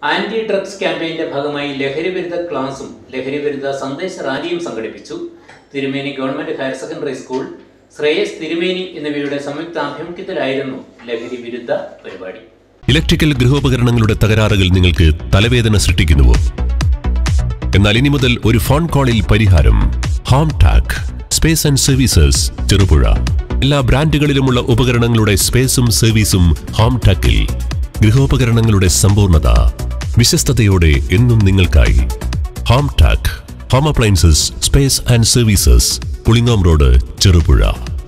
anti drugs ക്യാമ്പയിന്റെ ഭാഗമായി ലഹരി വിരുദ്ധ ക്ലാസും ലഹരി വിരുദ്ധ സന്ദേശ റാലിയും സംഘടിപ്പിച്ചു Thirumeni government higher secondary school Sreyas Thirumeni എന്നിവയുടെ സംയുക്ത ആഭിമുഖ്യത്തിലായിരുന്നു ലഹരി വിരുദ്ധ പരിപാടി ഇലക്ട്രിക്കൽ ഗൃഹോപകരണങ്ങളുടെ തകരാറുകൾ നിങ്ങൾക്ക് തലവേദന സൃഷ്ടിക്കുന്നുവോ എന്നാൽ ഇനി മുതൽ ഒരു ഫോൺ കോളിൽ പരിഹാരം home tac space and services Cherupuzha എല്ലാ ബ്രാൻഡുകളിലുമുള്ള ഉപകരണങ്ങളുടെ സ്പേസും സർവീസും ഹോം ടാക്കിൽ ഗൃഹോപകരണങ്ങളുടെ സമ്പൂർണ്ണത വിശ്വസ്തയോടെ എന്നും നിങ്ങൾക്കായി home tac home appliances space and services Pulingome road Cherupuzha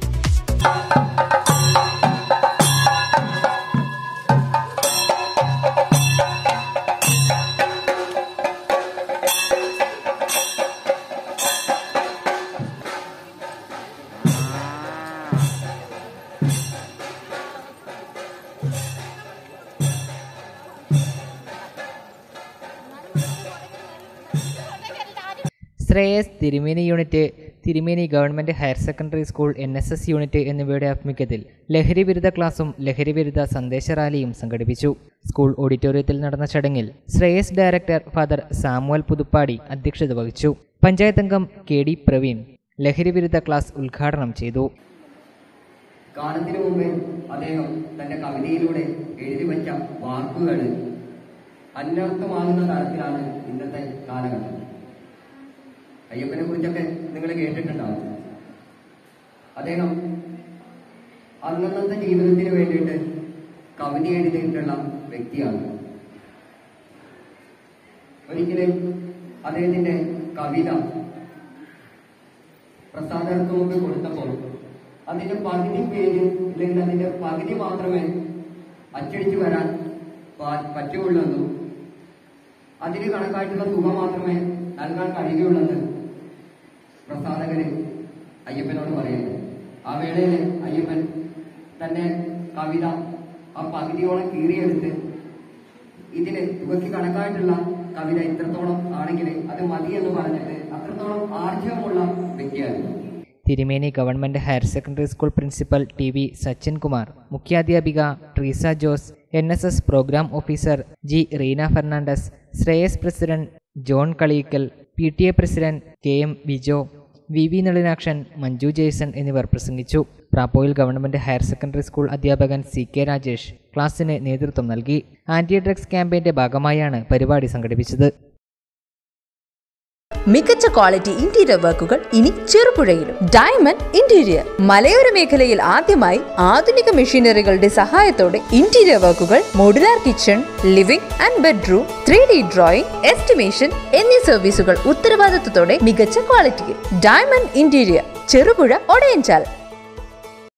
Sreyas Thirumeni unit Thirumeni government higher secondary school N S S unit എന്നിവയുടെ ആഭിമുഖ്യത്തിൽ ലഹരി വിരുദ്ധ ക്ലാസും ലഹരി വിരുദ്ധ സന്ദേശ റാലിയും സംഘടിപ്പിച്ചു സ്കൂൾ ഓഡിറ്റോറിയത്തിൽ നടന്ന ചടങ്ങിൽ ശ്രേയസ് ഡയറക്ടർ ഫാദർ സാമുവൽ പുതുപ്പാടി അധ്യക്ഷത വഹിച്ചു പഞ്ചായത്ത് അംഗം കെ ഡി പ്രവീൺ ലഹരി വിരുദ്ധ ക്ലാസ് ഉദ്ഘാടനം ചെയ്തു കാലത്തിനു മുമ്പേ അദ്ദേഹം തന്റെ കവിതയിലൂടെ എഴുതി വച്ച വാക്കുകൾ അന്വർത്ഥമാകുന്ന തരത്തിലാണ് ഇന്നത്തെ കാലഘട്ടം അയ്യപ്പനെ കുറിച്ചൊക്കെ നിങ്ങൾ കേട്ടിട്ടുണ്ടാവും അദ്ദേഹം അന്നന്നത്തെ ജീവിതത്തിന് വേണ്ടിയിട്ട് കവിത എഴുതിയിട്ടുള്ള വ്യക്തിയാണ് ഒരിക്കലും അദ്ദേഹത്തിന്റെ കവിത പ്രസാദർക്ക് മുമ്പ് കൊടുത്തപ്പോൾ അതിന്റെ പകുതി പേര് ഇല്ലെങ്കിൽ അതിന്റെ പകുതി മാത്രമേ അച്ചടിച്ചു വരാൻ പ- പറ്റുകയുള്ളെന്നും അതിന് കണക്കായിട്ടുള്ള തുക മാത്രമേ നൽകാൻ കഴിയുകയുള്ളെന്ന് പ്രസാധകര് അയ്യപ്പനോട് പറയുന്നത് ആ വേളയിൽ അയ്യപ്പൻ തന്റെ കവിത ആ പകുതിയോളം കീറിയെടുത്ത് ഇതിന് തുകയ്ക്ക് കണക്കായിട്ടുള്ള കവിത ഇത്രത്തോളം ആണെങ്കിൽ അത് മതി എന്ന് പറഞ്ഞിട്ട് അത്രത്തോളം ആർജവമുള്ള വ്യക്തിയായിരുന്നു Thirumeni government higher secondary school principal T V Sachin Kumar മുഖ്യാധ്യാപിക Treesa Jose N S S program officer G Reena Fernandez Sreyas president John Kaliyikkal P T A president K M Bijo V V Nalinakshan Manju Jaison എന്നിവർ പ്രസംഗിച്ചു Prappoyil government higher secondary school അധ്യാപകൻ സി കെ രാജേഷ് ക്ലാസ്സിന് നേതൃത്വം നൽകി ആന്റി ഡ്രഗ്സ് ക്യാമ്പയിന്റെ ഭാഗമായാണ് പരിപാടി സംഘടിപ്പിച്ചത് മികച്ച ക്വാളിറ്റി ഇന്റീരിയർ വർക്കുകൾ ഇനി ചെറുപുഴയിലും ഡയമണ്ട് ഇന്റീരിയർ മലയോര മേഖലയിൽ ആദ്യമായി ആധുനിക മെഷീനറികളുടെ സഹായത്തോടെ ഇന്റീരിയർ വർക്കുകൾ modular kitchen living and bedroom three D drawing estimation എന്നീ സർവീസുകൾ ഉത്തരവാദിത്വത്തോടെ മികച്ച ക്വാളിറ്റിയിൽ ഡയമണ്ട് ഇന്റീരിയർ ചെറുപുഴ ഒടയഞ്ചാൽ